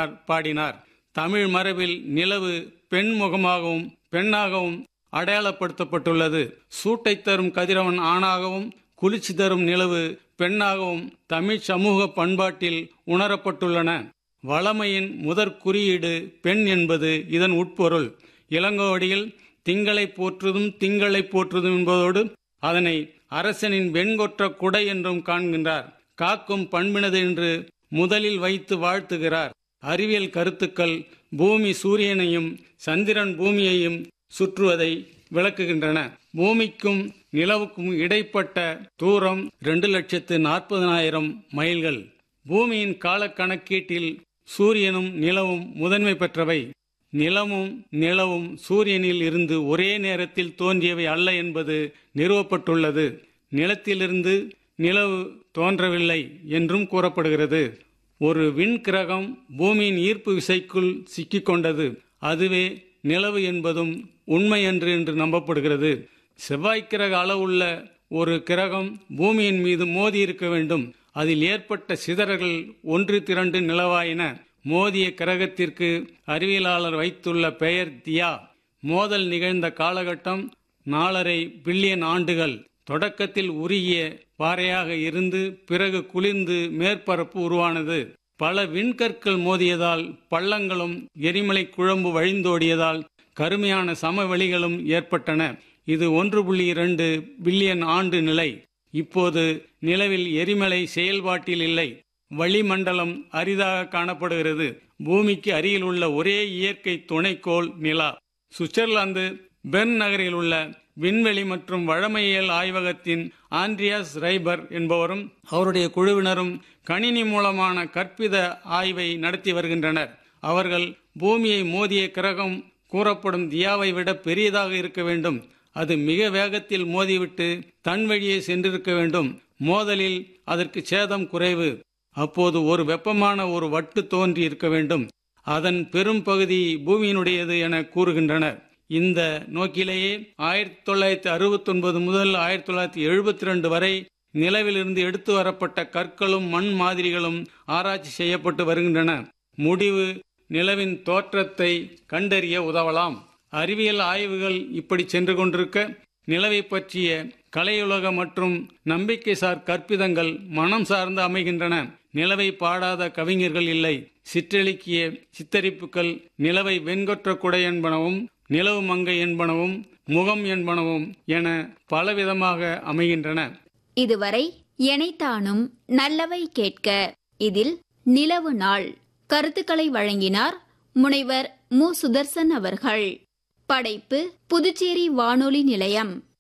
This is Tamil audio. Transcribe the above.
நாயனார் பாடினார் தமிழ் மரபில் நிலவு பெண் முகமாகவும் பெண்ணாகவும் அடையாளப்படுத்தப்பட்டுள்ளது சூட்டை தரும் கதிரவன் ஆணாகவும் குளிர்ச்சி தரும் நிலவு பெண்ணாகவும் தமிழ் சமூக பண்பாட்டில் உணரப்பட்டுள்ளன வளமையின் முதற் குறியீடு பெண் என்பது இதன் உட்பொருள் இளங்கோவடியில் திங்களை போற்றுதும் திங்களை போற்றுதும் என்பதோடு அதனை அரசனின் வெண்கொற்ற குடை என்றும் காண்கின்றார் காக்கும் பண்பினது என்று முதலில் வைத்து வாழ்த்துகிறார் அறிவியல் கருத்துக்கள் பூமி சூரியனையும் சந்திரன் பூமியையும் சுற்றுவதை விளக்குகின்றன பூமிக்கும் நிலவுக்கும் இடைப்பட்ட தூரம் இரண்டு லட்சத்து நாற்பதனாயிரம் மைல்கள் பூமியின் காலக்கணக்கீட்டில் சூரியனும் நிலவும் முதன்மை பெற்றவை நிலமும் நிலவும் சூரியனில் இருந்து ஒரே நேரத்தில் தோன்றியவை அல்ல என்பது நிறுவப்பட்டுள்ளது நிலத்திலிருந்து நிலவு தோன்றவில்லை என்றும் கூறப்படுகிறது ஒரு விண்கிரகம் பூமியின் ஈர்ப்பு விசைக்குள் சிக்கிக்கொண்டது அதுவே நிலவு என்பதும் உண்மையன்று என்று நம்பப்படுகிறது செவ்வாய்க்கிரக அளவுள்ள ஒரு கிரகம் பூமியின் மீது மோதி இருக்க வேண்டும் அதில் ஏற்பட்ட சிதறல்கள் ஒன்று திரண்டு நிலவாயின மோதிய கிரகத்திற்கு அறிவியலாளர் வைத்துள்ள பெயர் தியா மோதல் நிகழ்ந்த காலகட்டம் நாலரை பில்லியன் ஆண்டுகள் தொடக்கத்தில் உருகிய பாறையாக இருந்து பிறகு குளிர்ந்து மேற்பரப்பு உருவானது பல விண்கற்கள் மோதியதால் பள்ளங்களும் எரிமலை குழம்பு வழிந்தோடியதால் கருமையான சமவெளிகளும் ஏற்பட்டன இது ஒன்று புள்ளி இரண்டு பில்லியன் ஆண்டு நிலை இப்போது நிலவில் எரிமலை செயல்பாட்டில் இல்லை வளிமண்டலம் அரிதாக காணப்படுகிறது பூமிக்கு அருகில் உள்ள ஒரே இயற்கை துணைக்கோள் நிலா சுவிட்சர்லாந்து பெர்ன் நகரில் உள்ள விண்வெளி மற்றும் வழமையியல் ஆய்வகத்தின் ஆண்ட்ரியாஸ் ரைபர் என்பவரும் அவருடைய குழுவினரும் கணினி மூலமான கற்பித ஆய்வை நடத்தி வருகின்றனர் அவர்கள் பூமியை மோதிய கிரகம் கூறப்படும் தியாவை விட பெரியதாக இருக்க வேண்டும் அது மிக வேகத்தில் மோதிவிட்டு தன் வழியே சென்றிருக்க வேண்டும் மோதலில் அதற்கு சேதம் குறைவு அப்போது ஒரு வெப்பமான ஒரு வட்டு தோன்றி இருக்க வேண்டும் அதன் பெரும் பகுதி பூமியினுடையது என கூறுகின்றனர் இந்த நோக்கிலேயே ஆயிரத்தி தொள்ளாயிரத்தி அறுபத்தி ஒன்பது முதல் ஆயிரத்தி தொள்ளாயிரத்தி எழுபத்தி ரெண்டு வரை நிலவிலிருந்து எடுத்து வரப்பட்ட கற்களும் மண் மாதிரிகளும் ஆராய்ச்சி செய்யப்பட்டு வருகின்றன முடிவு நிலவின் தோற்றத்தை கண்டறிய உதவலாம் அறிவியல் ஆய்வுகள் இப்படி சென்று கொண்டிருக்க நிலவை பற்றிய கலையுலக மற்றும் நம்பிக்கைசார் கற்பிதங்கள் மனம் சார்ந்து அமைகின்றன நிலவை பாடாத கவிஞர்கள் இல்லை சிற்றெழுக்கிய சித்தரிப்புகள் நிலவை வெண்கொற்ற குடை என்பனவும் நிலவு மங்கை என்பனவும் முகம் என்பனவும் என பலவிதமாக அமைகின்றன இதுவரை எனைத்தானும் நல்லவை கேட்க இதில் நிலவு நாள் கருத்துக்களை வழங்கினார் முனைவர் மு சுதர்சன் அவர்கள் படைப்பு புதுச்சேரி வானொலி நிலையம்